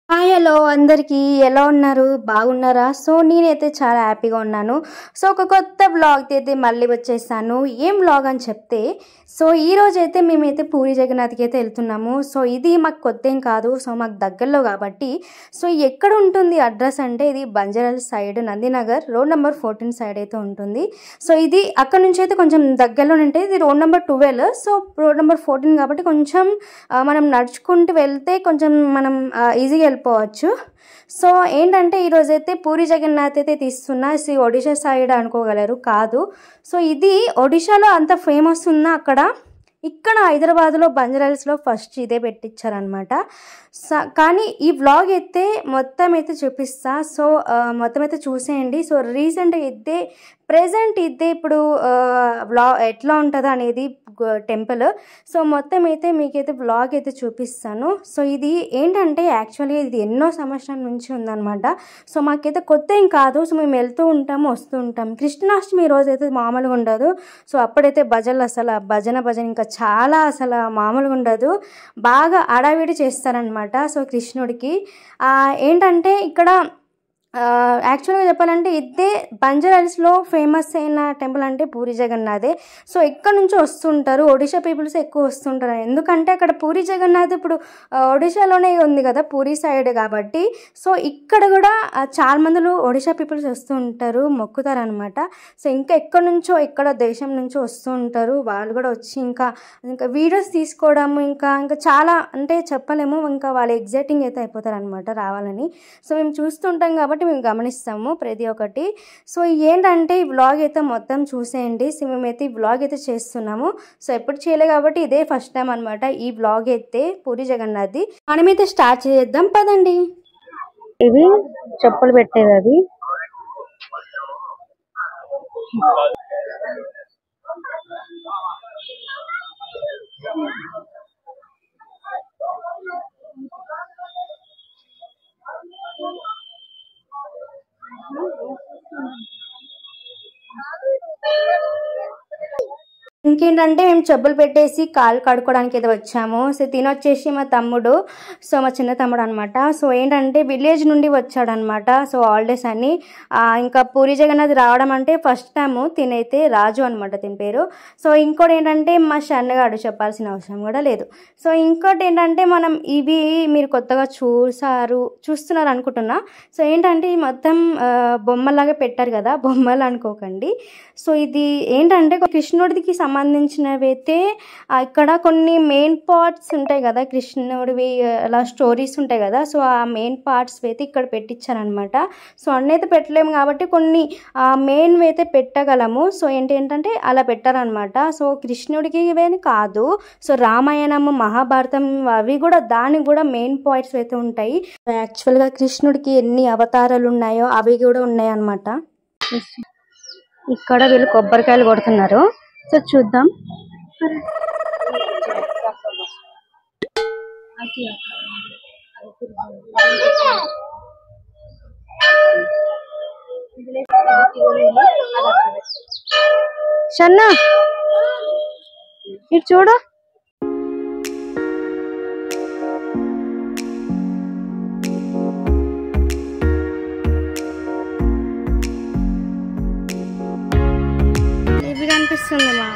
Hi hello అందరికీ ఎలా ఉన్నారు బాగున్నారా సో నేనైతే చాలా హ్యాపీగా ఉన్నాను సో ఒక కొత్త బ్లాగ్ అయితే మళ్ళీ వచ్చేసాను ఏం బ్లాగ్ అని చెప్తే సో ఈ రోజు అయితే మేమైతే పూరి జగన్నాథ్కి అయితే వెళ్తున్నాము సో ఇది మాకు కొత్త ఏం కాదు సో మాకు దగ్గరలో కాబట్టి సో ఎక్కడ ఉంటుంది అడ్రస్ అంటే ఇది బంజారాల side Nandinagar road number fourteen side అయితే ఉంటుంది సో ఇది అక్కడ నుంచి అయితే కొంచెం దగ్గరలో ఉంటే ఇది road number twelve so road number fourteen కాబట్టి కొంచెం ఆ, మనం నడుచుకుంటూ వెళ్తే కొంచెం మనం ఆ, ఈజీగా వెళ్ళిపోవచ్చు సో ఏంటంటే ఈరోజైతే పూరి జగన్నాథ్ అయితే తీస్తున్నా శ్రీ ఒడిషా సైడ్ అనుకోగలరు కాదు సో ఇది ఒడిషాలో అంత ఫేమస్ ఉన్న అక్కడ ఇక్కడ హైదరాబాద్లో బంజారాల్స్లో ఫస్ట్ ఇదే పెట్టించారనమాట స- కానీ ఈ వ్లాగ్ అయితే మొత్తం అయితే చూపిస్తా సో ఆ, మొత్తం అయితే చూసేయండి సో రీసెంట్గా ఇదే ప్రజెంట్ ఇదే ఇప్పుడు వ్లా ఎట్లా ఉంటుందో అనేది టెంపుల్ సో మొత్తం అయితే మీకైతే బ్లాగ్ అయితే చూపిస్తాను సో ఇది ఏంటంటే యాక్చువల్గా ఇది ఎన్నో సంవత్సరాల నుంచి ఉందన్నమాట సో మాకైతే కొత్త ఏం కాదు సో మేము వెళ్తూ ఉంటాము వస్తూ ఉంటాం కృష్ణాష్టమి రోజు అయితే మామూలుగా ఉండదు సో అప్పుడైతే భజనలు అసలు ఆ భజన భజన ఇంకా చాలా అసలు మామూలుగా ఉండదు బాగా అడావిడి చేస్తారనమాట సో కృష్ణుడికి ఆ, ఏంటంటే ఇక్కడ యాక్చువల్గా చెప్పాలంటే ఇదే బంజారాల్స్లో ఫేమస్ అయిన టెంపుల్ అంటే పూరి జగన్నాథే సో ఇక్కడ నుంచి వస్తుంటారు ఒడిషా పీపుల్స్ ఎక్కువ వస్తుంటారు ఎందుకంటే అక్కడ పూరి జగన్నాథ్ ఇప్పుడు ఆ, ఒడిషాలోనే ఉంది కదా పూరి సైడ్ కాబట్టి సో ఇక్కడ కూడా ఆ, చాలా మందులు ఒడిషా పీపుల్స్ వస్తూ ఉంటారు మొక్కుతారు అనమాట సో ఇంకా ఎక్కడి నుంచో ఎక్కడ దేశం నుంచో వస్తూ ఉంటారు వాళ్ళు కూడా వచ్చి ఇంకా ఇంకా వీడియోస్ తీసుకోవడం ఇంకా ఇంకా చాలా అంటే చెప్పలేము ఇంకా వాళ్ళు ఎగ్జైటింగ్ అయితే అయిపోతారు అనమాట రావాలని సో మేము చూస్తుంటాం కాబట్టి మేము గమనిస్తాము ప్రతి ఒక్కటి సో ఏంటంటే ఈ వ్లాగ్ అయితే మొత్తం చూసేయండి సో మేమైతే ఈ వ్లాగ్ అయితే చేస్తున్నాము సో ఎప్పుడు చేయలే కాబట్టి ఇదే ఫస్ట్ టైం అనమాట ఈ వ్లాగ్ అయితే పూరి జగన్నాథ్ది మనమైతే స్టార్ట్ చేద్దాం పదండి ఇవి చెప్పులు పెట్టేది అది ఇంకేంటంటే మేము చెప్పులు పెట్టేసి కాలు కడుక్కోవడానికి అయితే వచ్చాము సో తినొచ్చేసి మా తమ్ముడు సో మా చిన్న తమ్ముడు అనమాట సో ఏంటంటే విలేజ్ నుండి వచ్చాడనమాట సో హాలిడేస్ అని ఆ, ఇంకా పూరి జగన్నాథ్ రావడం అంటే ఫస్ట్ టైము తినైతే రాజు అనమాట తిని పేరు సో ఇంకోటి ఏంటంటే మా షన్నగాడు చెప్పాల్సిన అవసరం కూడా లేదు సో ఇంకోటి ఏంటంటే మనం ఇవి మీరు కొత్తగా చూసారు చూస్తున్నారు అనుకుంటున్నా సో ఏంటంటే ఈ మొత్తం ఆ, బొమ్మలాగా పెట్టారు కదా బొమ్మలు అనుకోకండి సో ఇది ఏంటంటే కృష్ణుడికి సంబంధించినవి అయితే ఆ, ఇక్కడ కొన్ని మెయిన్ పార్ట్స్ ఉంటాయి కదా కృష్ణుడివి ఆ, అలా స్టోరీస్ ఉంటాయి కదా సో ఆ మెయిన్ పార్ట్స్ అయితే ఇక్కడ పెట్టించారనమాట సో అన్నీ అయితే పెట్టలేము కాబట్టి కొన్ని మెయిన్ అయితే పెట్టగలము సో ఏంటి ఏంటంటే అలా పెట్టారనమాట సో కృష్ణుడికి ఇవేని కాదు సో రామాయణము మహాభారతం అవి కూడా దానికి కూడా మెయిన్ పాయింట్స్ అయితే ఉంటాయి యాక్చువల్గా కృష్ణుడికి ఎన్ని అవతారాలు ఉన్నాయో అవి కూడా ఉన్నాయి అన్నమాట ఇక్కడ వీళ్ళు కొబ్బరికాయలు కొడుతున్నారు సో చూద్దాం షన్నా ఇటు చూడు ఇవి కనిపిస్తుంది మా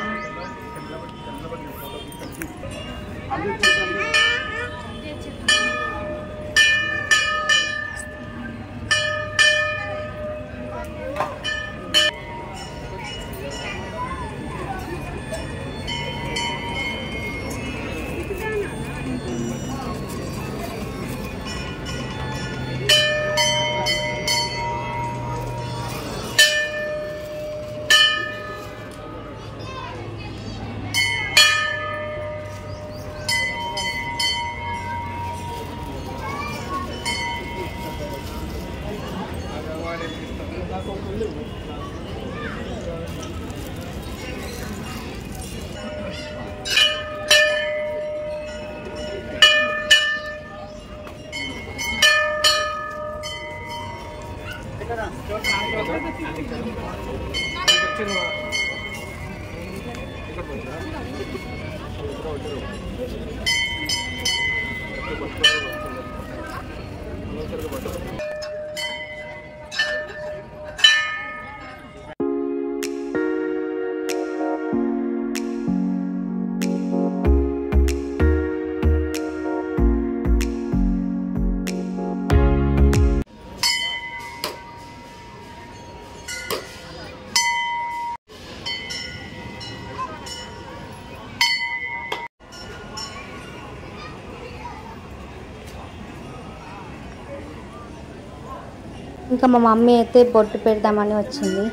ఇంకా మా మమ్మీ అయితే బొట్టు పెడదామని వచ్చింది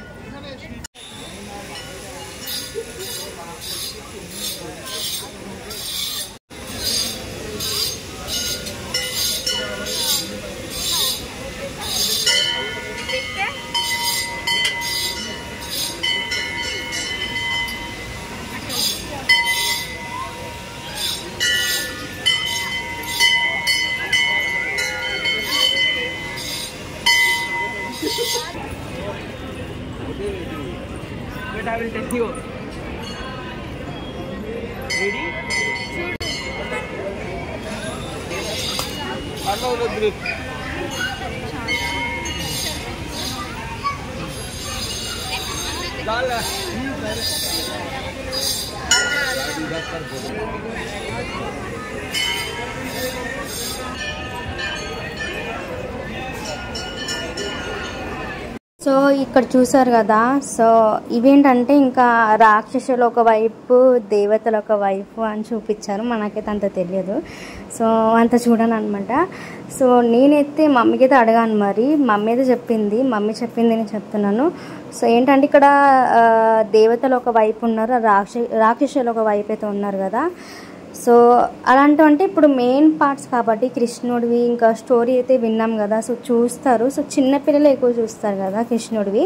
Wait, I will tell you. Ready? Hello, Rudrik. Dala. So ఇక్కడ చూసారు కదా సో ఇవేంటంటే ఇంకా రాక్షసులు ఒక వైపు దేవతలు ఒక వైపు అని చూపించారు మనకైతే అంత తెలియదు సో అంత చూడను అనమాట సో నేనైతే మమ్మీకి అయితే అడగాను మరి మమ్మీ అయితే చెప్పింది మమ్మీ చెప్పింది నేను చెప్తున్నాను సో ఏంటంటే ఇక్కడ ఆ, దేవతలు ఒక వైపు ఉన్నారు రాక్ష రాక్షసులు ఒక వైపు అయితే ఉన్నారు కదా సో అలాంటివంటే ఇప్పుడు మెయిన్ పార్ట్స్ కాబట్టి కృష్ణుడివి ఇంకా స్టోరీ అయితే విన్నాం కదా సో చూస్తారు సో చిన్నపిల్లలు ఎక్కువ చూస్తారు కదా కృష్ణుడివి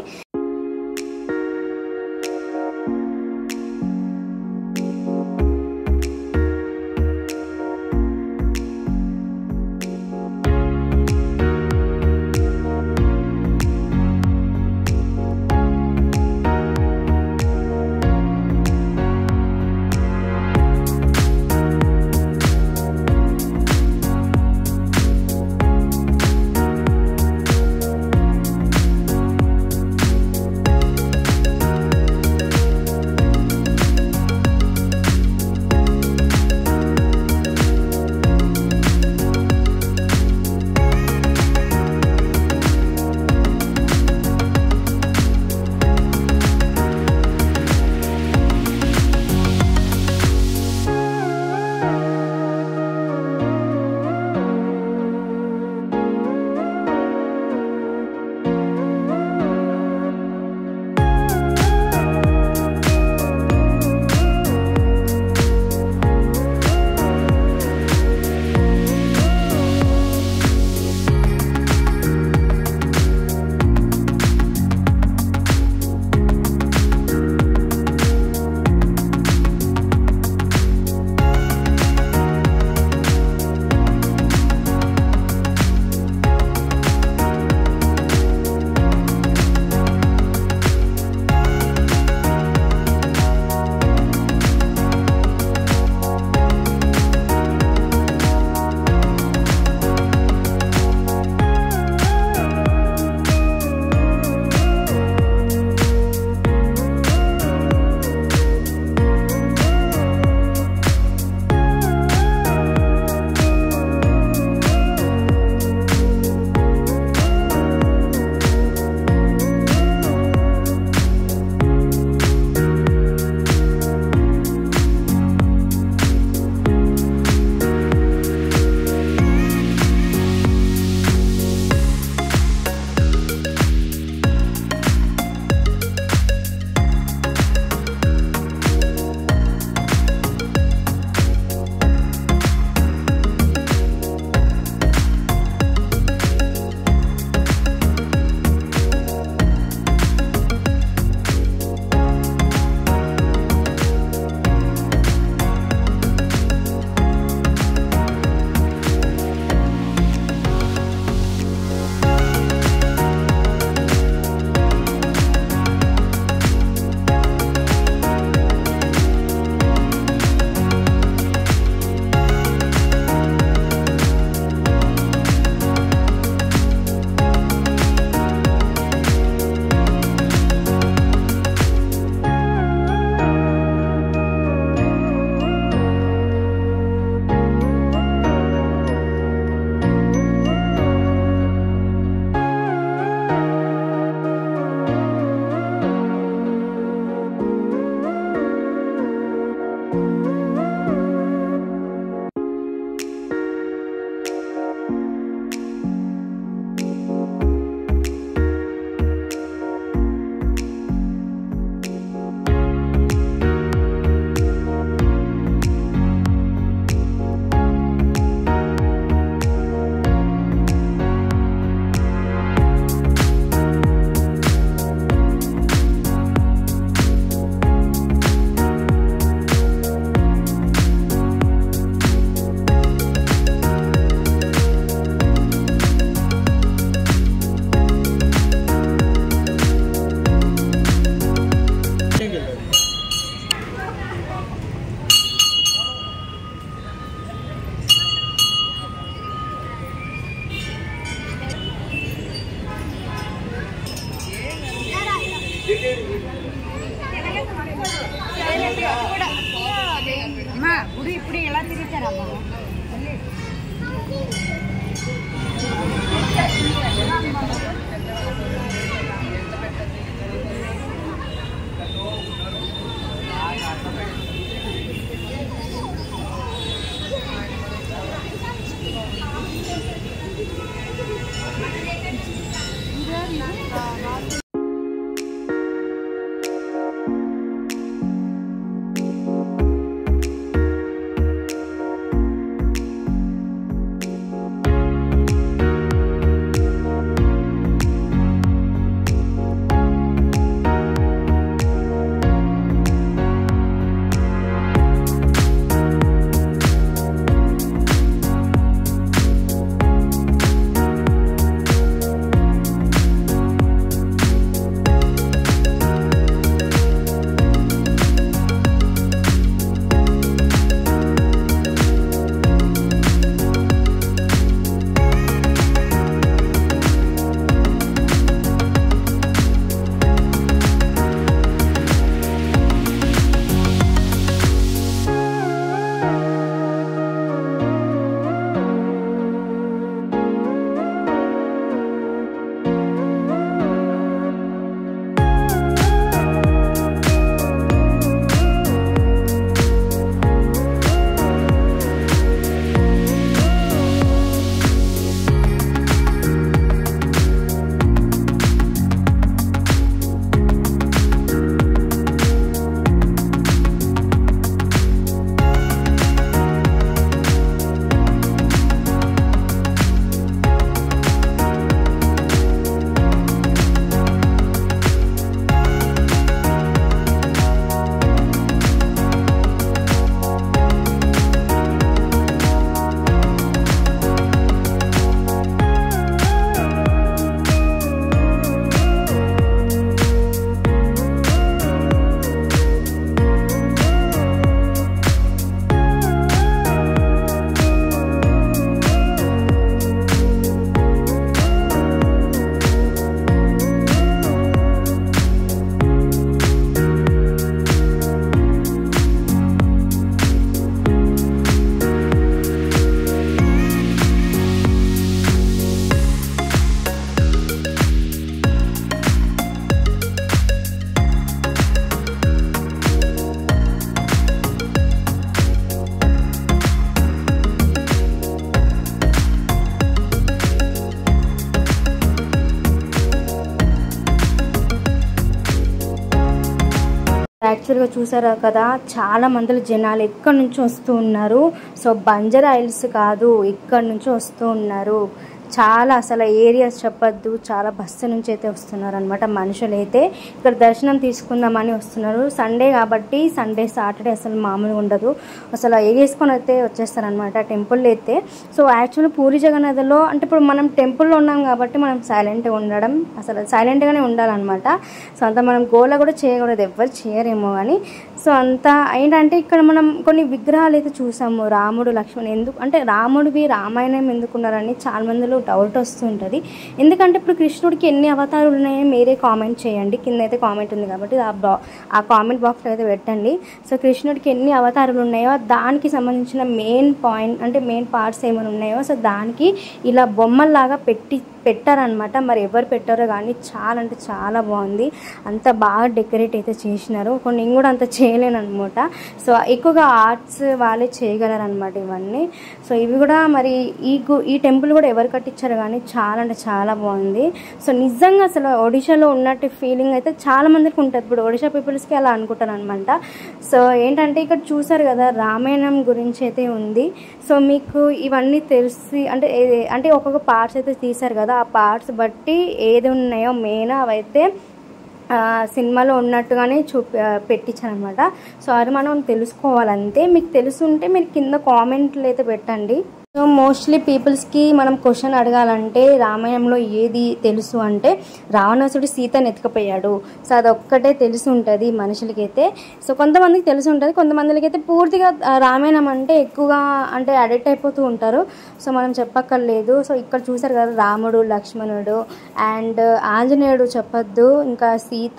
యాక్చువల్గా చూసారా కదా చాలా మంది జనాలు ఎక్కడి నుంచి వస్తూ ఉన్నారు సో బంజరా హిల్స్ కాదు ఇక్కడి నుంచి వస్తూ ఉన్నారు చాలా అసలు ఏరియాస్ చెప్పొద్దు చాలా బస్సు నుంచి అయితే వస్తున్నారు అనమాట మనుషులు అయితే ఇక్కడ దర్శనం తీసుకుందామని వస్తున్నారు సండే కాబట్టి సండే సాటర్డే అసలు మామూలుగా ఉండదు అసలు ఎగేసుకొని అయితే వచ్చేస్తారనమాట టెంపుల్ అయితే సో యాక్చువల్లీ పూరి జగన్నాథ్లో అంటే ఇప్పుడు మనం టెంపుల్లో ఉన్నాం కాబట్టి మనం సైలెంట్గా ఉండడం అసలు సైలెంట్గానే ఉండాలన్నమాట సో అంత మనం గోల కూడా చేయకూడదు ఎవ్వరు చేయరేమో కానీ సో అంత ఏంటంటే ఇక్కడ మనం కొన్ని విగ్రహాలు అయితే చూసాము రాముడు లక్ష్మణ్ ఎందుకు అంటే రాముడివి రామాయణం ఎందుకున్నారని చాలా మందిలో డౌట్ వస్తుంటుంది ఎందుకంటే ఇప్పుడు కృష్ణుడికి ఎన్ని అవతారాలు ఉన్నాయో మీరే కామెంట్ చేయండి కింద అయితే కామెంట్ ఉంది కాబట్టి ఆ బా ఆ కామెంట్ బాక్స్లో అయితే పెట్టండి సో కృష్ణుడికి ఎన్ని అవతారాలు ఉన్నాయో దానికి సంబంధించిన మెయిన్ పాయింట్ అంటే మెయిన్ పార్ట్స్ ఏమైనా ఉన్నాయో సో దానికి ఇలా బొమ్మల్లాగా పెట్టి పెట్టారనమాట మరి ఎవరు పెట్టారో కానీ చాలా అంటే చాలా బాగుంది అంత బాగా డెకరేట్ అయితే చేసినారు కొన్ని నేను కూడా అంత చేయలేను అనమాట సో ఎక్కువగా ఆర్ట్స్ వాళ్ళే చేయగలరు అనమాట ఇవన్నీ సో ఇవి కూడా మరి ఈ గు- ఈ టెంపుల్ కూడా ఎవరు కట్టించారు కానీ చాలా అంటే చాలా బాగుంది సో నిజంగా అసలు ఒడిశాలో ఉన్నట్టు ఫీలింగ్ అయితే చాలా మందికి ఉంటుంది ఇప్పుడు ఒడిశా పీపుల్స్కి అలా అనుకుంటారు అనమాట సో ఏంటంటే ఇక్కడ చూసారు కదా రామాయణం గురించి అయితే ఉంది సో మీకు ఇవన్నీ తెలిసి అంటే ఏ- అంటే ఒక్కొక్క పార్ట్స్ అయితే తీశారు కదా ఆ పార్ట్స్ బట్టి ఏది ఉన్నాయో మెయిన్ అవైతే ఆ, సినిమాలో ఉన్నట్టుగానే చూపి పెట్టించారనమాట సో అది మనం తెలుసుకోవాలంతే మీకు తెలుసుంటే మీరు కింద కామెంట్లు అయితే పెట్టండి సో మోస్ట్లీ పీపుల్స్కి మనం క్వశ్చన్ అడగాలంటే రామాయణంలో ఏది తెలుసు అంటే రావణాసుడు సీతను ఎత్తుకుపోయాడు సో అదొక్కటే తెలిసి ఉంటుంది మనుషులకైతే సో కొంతమందికి తెలిసి ఉంటుంది కొంతమందికి అయితే పూర్తిగా ఆ, రామాయణం అంటే ఎక్కువగా అంటే అడిక్ట్ అయిపోతూ ఉంటారు సో మనం చెప్పక్కర్లేదు సో ఇక్కడ చూసారు కదా రాముడు లక్ష్మణుడు అండ్ ఆంజనేయుడు చెప్పొద్దు ఇంకా సీత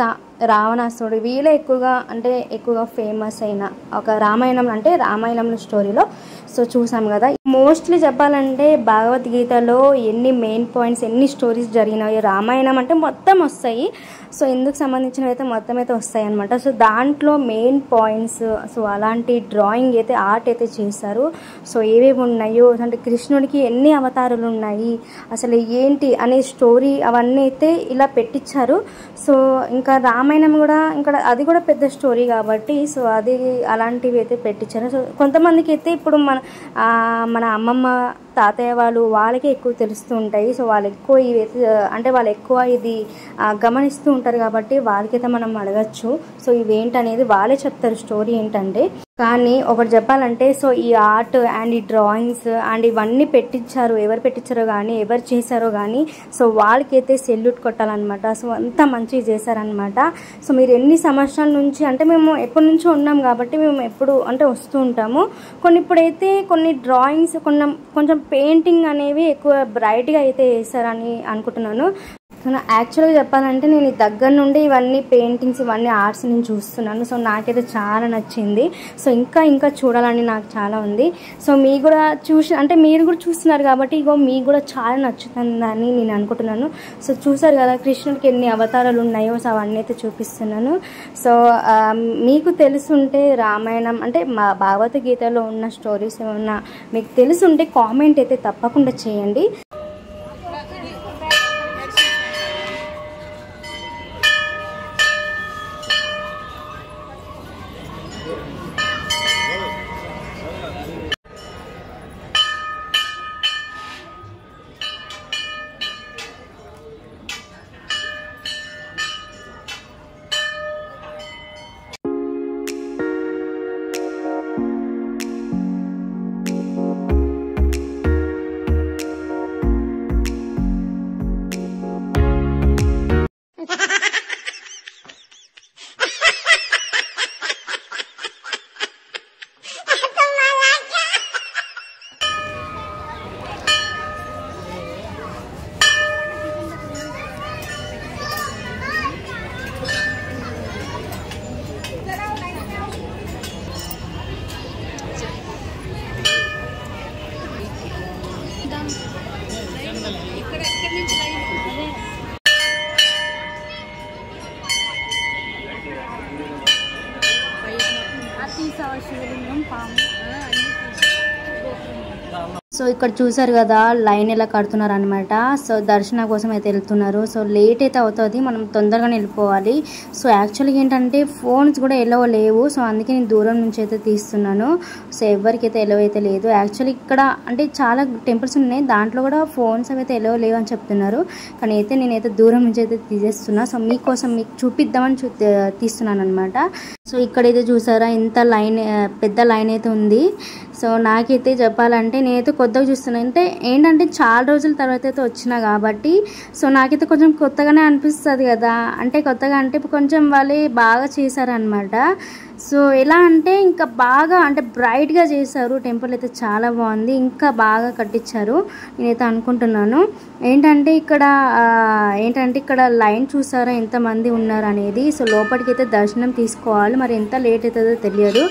రావణాసుడు వీళ్ళే ఎక్కువగా అంటే ఎక్కువగా ఫేమస్ అయిన ఒక రామాయణం అంటే రామాయణంలో స్టోరీలో సో చూసాం కదా మోస్ట్లీ చెప్పాలంటే భగవద్గీతలో ఎన్ని మెయిన్ పాయింట్స్ ఎన్ని స్టోరీస్ జరిగినాయి రామాయణం అంటే మొత్తం వస్తాయి సో ఇందుకు సంబంధించినవి అయితే మొత్తం అయితే వస్తాయి అనమాట సో దాంట్లో మెయిన్ పాయింట్స్ సో అలాంటి డ్రాయింగ్ అయితే ఆర్ట్ అయితే చేశారు సో ఏవేవి ఉన్నాయో అంటే కృష్ణుడికి ఎన్ని అవతారాలు ఉన్నాయి అసలు ఏంటి అనే స్టోరీ అవన్నీ అయితే ఇలా పెట్టించారు సో ఇంకా రామాయణం కూడా ఇంకా అది కూడా పెద్ద స్టోరీ కాబట్టి సో అది అలాంటివి అయితే పెట్టించారు సో కొంతమందికి అయితే ఇప్పుడు మన ఆ, మన అమ్మమ్మ తాతయ్య వాళ్ళు వాళ్ళకే ఎక్కువ తెలుస్తూ ఉంటాయి సో వాళ్ళు ఎక్కువ ఇవి అయితే అంటే వాళ్ళు ఎక్కువ ఇది ఆ, గమనిస్తూ ఉంటారు కాబట్టి వాళ్ళకైతే మనం అడగచ్చు సో ఇవేంటనేది వాళ్ళే చెప్తారు స్టోరీ ఏంటంటే కానీ ఒకటి చెప్పాలంటే సో ఈ ఆర్ట్ అండ్ ఈ డ్రాయింగ్స్ అండ్ ఇవన్నీ పెట్టించారు ఎవరు పెట్టించారో కానీ ఎవరు చేశారో కానీ సో వాళ్ళకైతే సెల్యూట్ కొట్టాలన్నమాట సో అంత మంచిగా చేశారనమాట సో మీరు ఎన్ని సంవత్సరాల నుంచి అంటే మేము ఎప్పటి నుంచో ఉన్నాం కాబట్టి మేము ఎప్పుడు అంటే వస్తూ ఉంటాము కొన్ని ఇప్పుడైతే కొన్ని డ్రాయింగ్స్ కొన్ని కొంచెం పెయింటింగ్ అనేవి ఎక్కువ బ్రైట్గా అయితే వేశారని అనుకుంటున్నాను సో నా యాక్చువల్గా చెప్పాలంటే నేను ఈ దగ్గర నుండి ఇవన్నీ పెయింటింగ్స్ ఇవన్నీ ఆర్ట్స్ నేను చూస్తున్నాను సో నాకైతే చాలా నచ్చింది సో ఇంకా ఇంకా చూడాలని నాకు చాలా ఉంది సో మీ కూడా చూసి అంటే మీరు కూడా చూస్తున్నారు కాబట్టి ఇగో మీకు కూడా చాలా నచ్చుతుందని నేను అనుకుంటున్నాను సో చూసారు కదా కృష్ణుడికి ఎన్ని అవతారాలు ఉన్నాయో సో అవన్నీ అయితే చూపిస్తున్నాను సో ఆ, మీకు తెలుసుంటే రామాయణం అంటే మా భగవద్గీతలో ఉన్న స్టోరీస్ ఏమన్నా మీకు తెలుసుంటే కామెంట్ అయితే తప్పకుండా చేయండి సో ఇక్కడ చూసారు కదా లైన్ ఎలా కడుతున్నారు అనమాట సో దర్శనం కోసం అయితే వెళ్తున్నారు సో లేట్ అయితే అవుతుంది మనం తొందరగానే వెళ్ళిపోవాలి సో యాక్చువల్గా ఏంటంటే ఫోన్స్ కూడా ఎలవ లేవు సో అందుకే నేను దూరం నుంచి అయితే తీస్తున్నాను సో ఎవరికి అయితే ఎలవ అయితే లేదు యాక్చువల్లీ ఇక్కడ అంటే చాలా టెంపుల్స్ ఉన్నాయి దాంట్లో కూడా ఫోన్స్ అవి అయితే ఎలవ లేవు అని చెప్తున్నారు కానీ అయితే నేనైతే దూరం నుంచి అయితే తీసేస్తున్నా సో మీకోసం మీకు చూపిద్దామని చూ తీస్తున్నాను అనమాట సో ఇక్కడైతే చూసారా ఇంత లైన్ ఆ, పెద్ద లైన్ అయితే ఉంది సో నాకైతే చెప్పాలంటే నేనైతే కొత్తగా చూస్తున్నాను అంటే ఏంటంటే చాలా రోజుల తర్వాత అయితే వచ్చిన కాబట్టి సో నాకైతే కొంచెం కొత్తగానే అనిపిస్తుంది కదా అంటే కొత్తగా అంటే కొంచెం వాళ్ళే బాగా చేశారనమాట సో ఎలా అంటే ఇంకా బాగా అంటే బ్రైట్గా చేశారు టెంపుల్ అయితే చాలా బాగుంది ఇంకా బాగా కట్టించారు నేనైతే అనుకుంటున్నాను ఏంటంటే ఇక్కడ ఆ, ఏంటంటే ఇక్కడ లైన్ చూసారా ఎంతమంది ఉన్నారు అనేది సో లోపలికి అయితే దర్శనం తీసుకోవాలి మరి ఎంత లేట్ అవుతుందో తెలియదు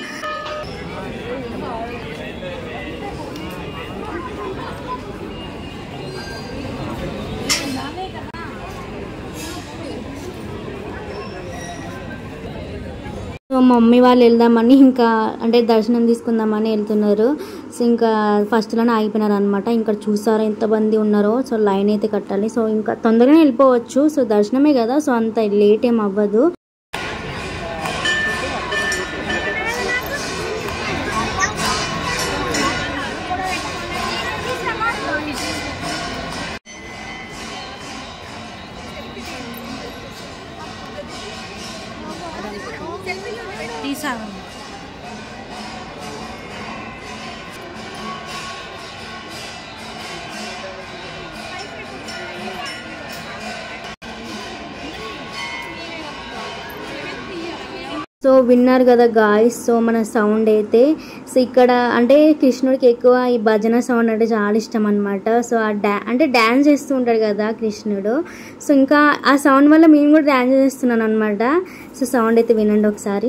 సో మా మమ్మీ వాళ్ళు వెళ్దామని ఇంకా అంటే దర్శనం తీసుకుందామని వెళ్తున్నారు సో ఇంకా ఫస్ట్లోనే ఆగిపోయినారు అనమాట ఇంకా చూసారా ఎంతమంది ఉన్నారో సో లైన్ అయితే కట్టాలి సో ఇంకా తొందరగానే వెళ్ళిపోవచ్చు సో దర్శనమే కదా సో అంత లేట్ ఏం అవ్వదు తీసాను సో విన్నారు కదా గాయస్ సో మన సౌండ్ అయితే సో ఇక్కడ అంటే కృష్ణుడికి ఎక్కువ ఈ భజన సౌండ్ అంటే చాలా ఇష్టం అనమాట సో ఆ డా అంటే డ్యాన్స్ చేస్తూ ఉంటాడు కదా కృష్ణుడు సో ఇంకా ఆ సౌండ్ వల్ల మేము కూడా డ్యాన్స్ చేస్తున్నాను అనమాట సో సౌండ్ అయితే వినండి ఒకసారి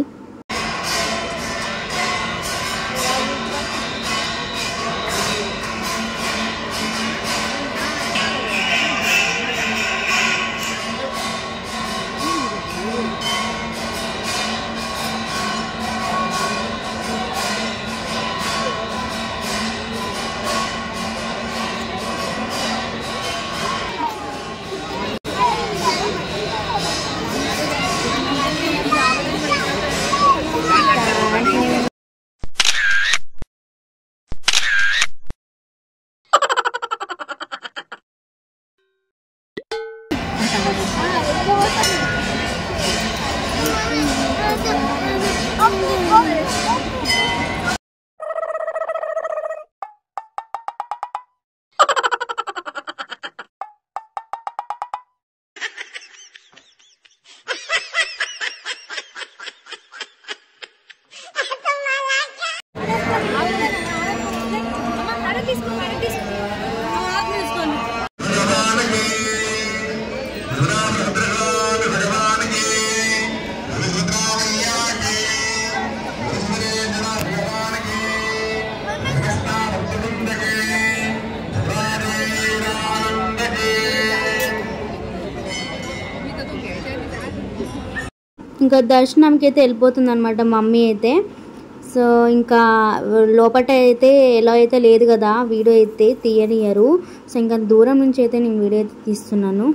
ఇంకా దర్శనంకి అయితే వెళ్ళిపోతుంది అనమాట మమ్మీ అయితే సో ఇంకా లోపల అయితే ఎలా అయితే లేదు కదా వీడియో అయితే తీయనియరు సో ఇంకా దూరం నుంచి అయితే నేను వీడియో అయితే తీస్తున్నాను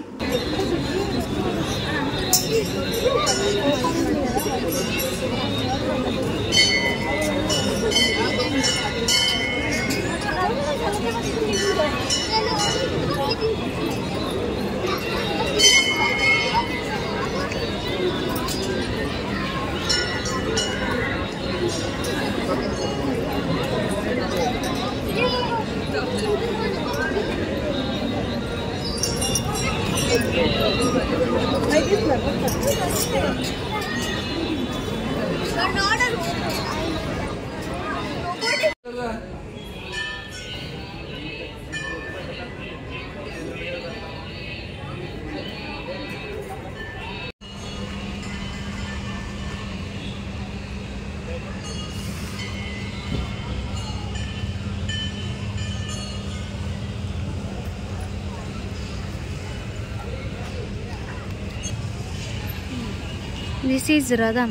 దిస్ ఈజ్ రథం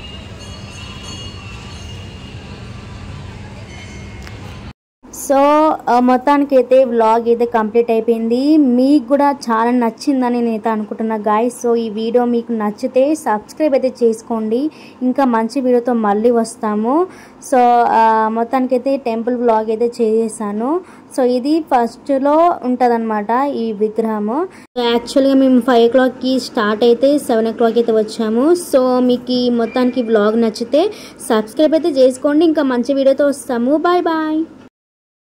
సో మొత్తానికి అయితే వ్లాగ్ అయితే కంప్లీట్ అయిపోయింది మీకు కూడా చాలా నచ్చిందని నేనైతే అనుకుంటున్నా గాయస్ సో ఈ వీడియో మీకు నచ్చితే సబ్స్క్రైబ్ అయితే చేసుకోండి ఇంకా మంచి వీడియోతో మళ్ళీ వస్తాము సో మొత్తానికైతే టెంపుల్ వ్లాగ్ అయితే చేసేసాను సో ఇది ఫస్ట్లో ఉంటుందన్నమాట ఈ విగ్రహము యాక్చువల్గా మేము ఫైవ్ ఓ క్లాక్కి స్టార్ట్ అయితే సెవెన్ ఓ క్లాక్ అయితే వచ్చాము సో మీకు ఈ మొత్తానికి వ్లాగ్ నచ్చితే సబ్స్క్రైబ్ అయితే చేసుకోండి ఇంకా మంచి వీడియోతో వస్తాము బాయ్ బాయ్